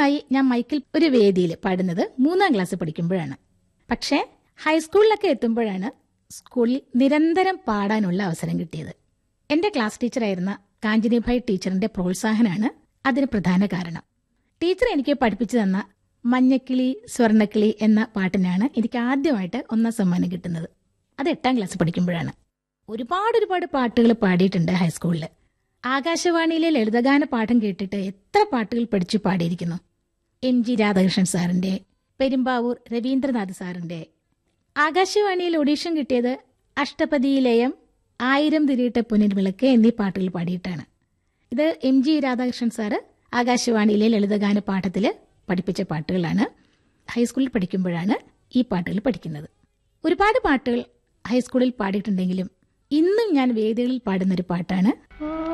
ആദ്യമായി ഞാൻ മൈക്കിൽ ഒരു വേദിയിൽ പാടുന്നത് മൂന്നാം ക്ലാസ് പഠിക്കുമ്പോഴാണ് പക്ഷേ ഹൈസ്കൂളിലൊക്കെ എത്തുമ്പോഴാണ് സ്കൂളിൽ നിരന്തരം പാടാനുള്ള അവസരം കിട്ടിയത് എന്റെ ക്ലാസ് ടീച്ചറായിരുന്ന കാഞ്ചനിഭായ് ടീച്ചറിന്റെ പ്രോത്സാഹനമാണ് അതിന് പ്രധാന കാരണം ടീച്ചർ എനിക്ക് പഠിപ്പിച്ചു തന്ന മഞ്ഞക്കിളി സ്വർണ്ണക്കിളി എന്ന പാട്ടിനാണ് എനിക്ക് ആദ്യമായിട്ട് ഒന്നാം സമ്മാനം കിട്ടുന്നത് അത് എട്ടാം ക്ലാസ് പഠിക്കുമ്പോഴാണ് ഒരുപാട് ഒരുപാട് പാട്ടുകൾ പാടിയിട്ടുണ്ട് ഹൈസ്കൂളിൽ ആകാശവാണിയിലെ ലളിതഗാന പാഠം കേട്ടിട്ട് എത്ര പാട്ടുകൾ പഠിച്ചു പാടിയിരിക്കുന്നു എം ജി രാധാകൃഷ്ണൻ സാറിന്റെ പെരുമ്പാവൂർ രവീന്ദ്രനാഥ് സാറിന്റെ ആകാശവാണിയിൽ ഒഡീഷൻ കിട്ടിയത് അഷ്ടപതിയിലയം ആയിരം തിരിയിട്ട പുനർവിളക്ക് എന്നീ പാട്ടുകൾ പാടിയിട്ടാണ് ഇത് എം ജി രാധാകൃഷ്ണൻ സാറ് ആകാശവാണിയിലെ ലളിതഗാന പാഠത്തിൽ പഠിപ്പിച്ച പാട്ടുകളാണ് ഹൈസ്കൂളിൽ പഠിക്കുമ്പോഴാണ് ഈ പാട്ടുകൾ പഠിക്കുന്നത് ഒരുപാട് പാട്ടുകൾ ഹൈസ്കൂളിൽ പാടിയിട്ടുണ്ടെങ്കിലും ഇന്നും ഞാൻ വേദികളിൽ പാടുന്ന ഒരു പാട്ടാണ്